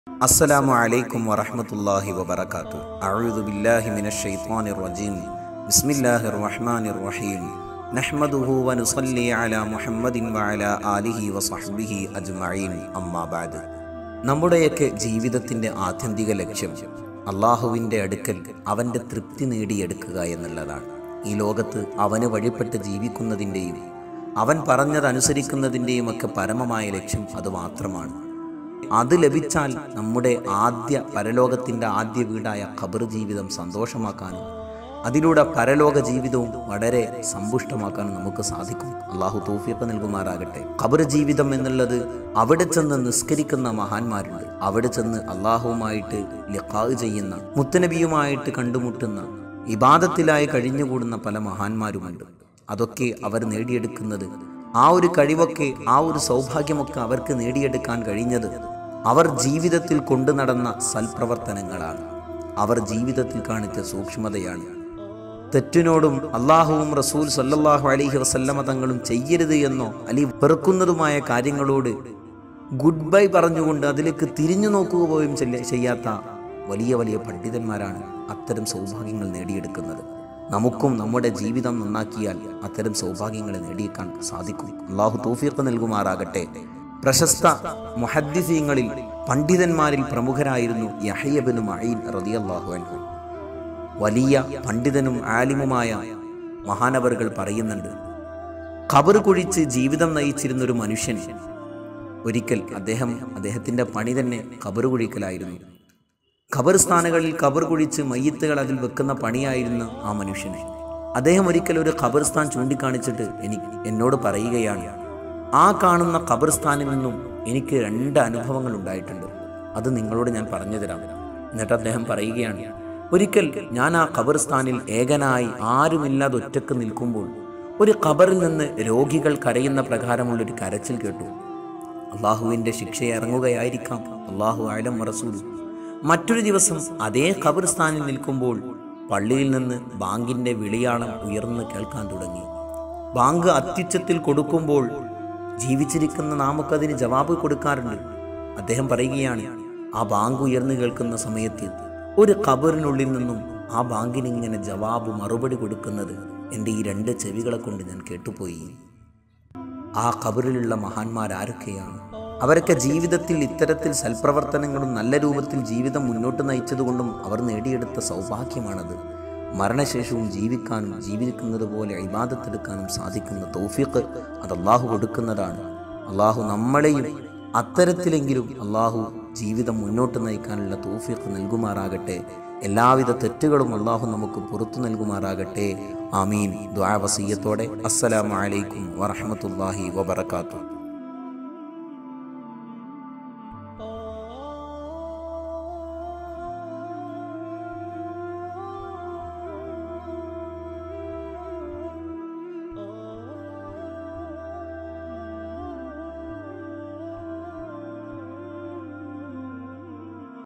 അസ്സലാമു അലൈക്കും വറഹ്മത്തുള്ളാഹി വബറകാത്തു അഊദു ബില്ലാഹി മിനശ് ശൈത്വാനിർ റജീം ബിസ്മില്ലാഹിർ റഹ്മാനിർ റഹീം നഹ്മദുഹു വനുസല്ലി അലാ മുഹമ്മദിൻ വഅലാ ആലിഹി വസഹ്ബിഹി അജ്മഈൻ അമ്മാ ബഅദ് നമ്മുടെയൊക്കെ ജീവിതത്തിൻ്റെ ആത്യന്തിക ലക്ഷ്യം അള്ളാഹുവിൻ്റെ അടുക്കൽ അവൻ്റെ തൃപ്തി നേടിയെടുക്കുക എന്നുള്ളതാണ് ഈ ലോകത്ത് അവന് വഴിപ്പെട്ട് ജീവിക്കുന്നതിൻ്റെയും അവൻ പറഞ്ഞതനുസരിക്കുന്നതിൻ്റെയും ഒക്കെ പരമമായ ലക്ഷ്യം അത് മാത്രമാണ് അത് ലഭിച്ചാൽ നമ്മുടെ ആദ്യ പരലോകത്തിൻ്റെ ആദ്യ വീടായ ഖബർ ജീവിതം സന്തോഷമാക്കാനും അതിലൂടെ പരലോക ജീവിതവും വളരെ സമ്പുഷ്ടമാക്കാനും നമുക്ക് സാധിക്കും അള്ളാഹു തൗഫീഖ് നൽകുമാറാകട്ടെ ഖബർ ജീവിതം എന്നുള്ളത് അവിടെ ചെന്ന് നിസ്കരിക്കുന്ന മഹാന്മാരുണ്ട് അവിടെ ചെന്ന് അള്ളാഹുവുമായിട്ട് ലിഖാവ് ചെയ്യുന്ന മുത്തനബിയുമായിട്ട് കണ്ടുമുട്ടുന്ന ഇബാദത്തിലായി കഴിഞ്ഞുകൂടുന്ന പല മഹാന്മാരുമുണ്ട് അതൊക്കെ അവർ നേടിയെടുക്കുന്നത് ആ ഒരു കഴിവൊക്കെ ആ ഒരു സൗഭാഗ്യമൊക്കെ അവർക്ക് നേടിയെടുക്കാൻ കഴിഞ്ഞത് അവർ ജീവിതത്തിൽ കൊണ്ടു നടന്ന സൽപ്രവർത്തനങ്ങളാണ് അവർ ജീവിതത്തിൽ കാണിച്ച സൂക്ഷ്മതയാണ് തെറ്റിനോടും അള്ളാഹുവും റസൂൽ സല്ലല്ലാഹു അലൈഹി വസല്ലമ തങ്ങളും ചെയ്യരുത് എന്നോ അല്ലെങ്കിൽ വെറുക്കുന്നതുമായ കാര്യങ്ങളോട് ഗുഡ് ബൈ പറഞ്ഞുകൊണ്ട് അതിലേക്ക് തിരിഞ്ഞു നോക്കുക പോലും ചെല്ല- ചെയ്യാത്ത വലിയ വലിയ പണ്ഡിതന്മാരാണ് അത്തരം സൗഭാഗ്യങ്ങൾ നേടിയെടുക്കുന്നത് നമുക്കും നമ്മുടെ ജീവിതം നന്നാക്കിയാൽ അത്തരം സൗഭാഗ്യങ്ങളെ നേടിയെടുക്കാൻ സാധിക്കും അള്ളാഹു തൗഫീഖ് നൽകുമാറാകട്ടെ പ്രശസ്ത മുഹദ്ദിസീങ്ങളിൽ പണ്ഡിതന്മാരിൽ പ്രമുഖരായിരുന്നു യഹയ്യബിന് മഈൻ റളിയല്ലാഹു അൻഹു വലിയ പണ്ഡിതനും ആലിമുമായ മഹാനവറുകൾ പറയുന്നുണ്ട് ഖബർ കുഴിച്ച് ജീവിതം നയിച്ചിരുന്ന ഒരു മനുഷ്യൻ ഒരിക്കൽ അദ്ദേഹം അദ്ദേഹത്തിൻ്റെ പണി തന്നെ ഖബർ കുഴിക്കലായിരുന്നു ഖബർസ്ഥാനുകളിൽ ഖബർ കുഴിച്ച് മയ്യത്തുകൾ അതിൽ വെക്കുന്ന പണിയായിരുന്നു ആ മനുഷ്യന് അദ്ദേഹം ഒരിക്കൽ ഒരു ഖബർസ്ഥാൻ ചൂണ്ടിക്കാണിച്ചിട്ട് എനിക്ക് എന്നോട് പറയുകയാണ് ആ കാണുന്ന ഖബർസ്ഥാനിൽ നിന്നും എനിക്ക് രണ്ട് അനുഭവങ്ങൾ ഉണ്ടായിട്ടുണ്ട് അത് നിങ്ങളോട് ഞാൻ പറഞ്ഞു തരാം എന്നിട്ട് അദ്ദേഹം പറയുകയാണ് ഒരിക്കൽ ഞാൻ ആ ഖബർസ്ഥാനിൽ ഏകനായി ആരുമില്ലാതെ ഒറ്റക്ക് നിൽക്കുമ്പോൾ ഒരു ഖബറിൽ നിന്ന് രോഗികൾ കരയുന്ന പ്രകാരമുള്ളൊരു കരച്ചിൽ കേട്ടു അള്ളാഹുവിൻ്റെ ശിക്ഷ ഇറങ്ങുകയായിരിക്കാം അള്ളാഹു ആലം റസൂൽ മറ്റൊരു ദിവസം അതേ ഖബർസ്ഥാനിൽ നിൽക്കുമ്പോൾ പള്ളിയിൽ നിന്ന് ബാങ്കിൻ്റെ വിളിയാളം ഉയർന്നു കേൾക്കാൻ തുടങ്ങി ബാങ്ക് അത്യുച്ചത്തിൽ കൊടുക്കുമ്പോൾ ജീവിച്ചിരിക്കുന്ന നാമക്കതിന് ജവാബ് കൊടുക്കാറുണ്ട് അദ്ദേഹം പറയുകയാണ് ആ ബാങ്ക് ഉയർന്നു കേൾക്കുന്ന സമയത്ത് ഒരു ഖബറിനുള്ളിൽ നിന്നും ആ ബാങ്കിന് ഇങ്ങനെ ജവാബ് മറുപടി കൊടുക്കുന്നത് എൻ്റെ ഈ രണ്ട് ചെവികളെ കൊണ്ട് ഞാൻ കേട്ടുപോയി ആ ഖബറിലുള്ള മഹാന്മാർ ആരൊക്കെയാണ് അവരൊക്കെ ജീവിതത്തിൽ ഇത്തരത്തിൽ സൽപ്രവർത്തനങ്ങളും നല്ല രൂപത്തിൽ ജീവിതം മുന്നോട്ട് നയിച്ചതുകൊണ്ടും അവർ നേടിയെടുത്ത സൗഭാഗ്യമാണത് മരണശേഷവും ജീവിക്കാനും ജീവിക്കുന്നത് പോലെ ഇബാദത്തെടുക്കാനും സാധിക്കുന്ന തൗഫീഖ് അത് അള്ളാഹു കൊടുക്കുന്നതാണ് അള്ളാഹു നമ്മളെയും അത്തരത്തിലെങ്കിലും അള്ളാഹു ജീവിതം മുന്നോട്ട് നയിക്കാനുള്ള തൗഫീഖ് നൽകുമാറാകട്ടെ എല്ലാവിധ തെറ്റുകളും അള്ളാഹു നമുക്ക് പുറത്തു നൽകുമാറാകട്ടെ ആമീൻ ദ്വാവസീയത്തോടെ അസ്സലാമു അലൈക്കും വറഹമത്തല്ലാഹി വബർക്കാത്തു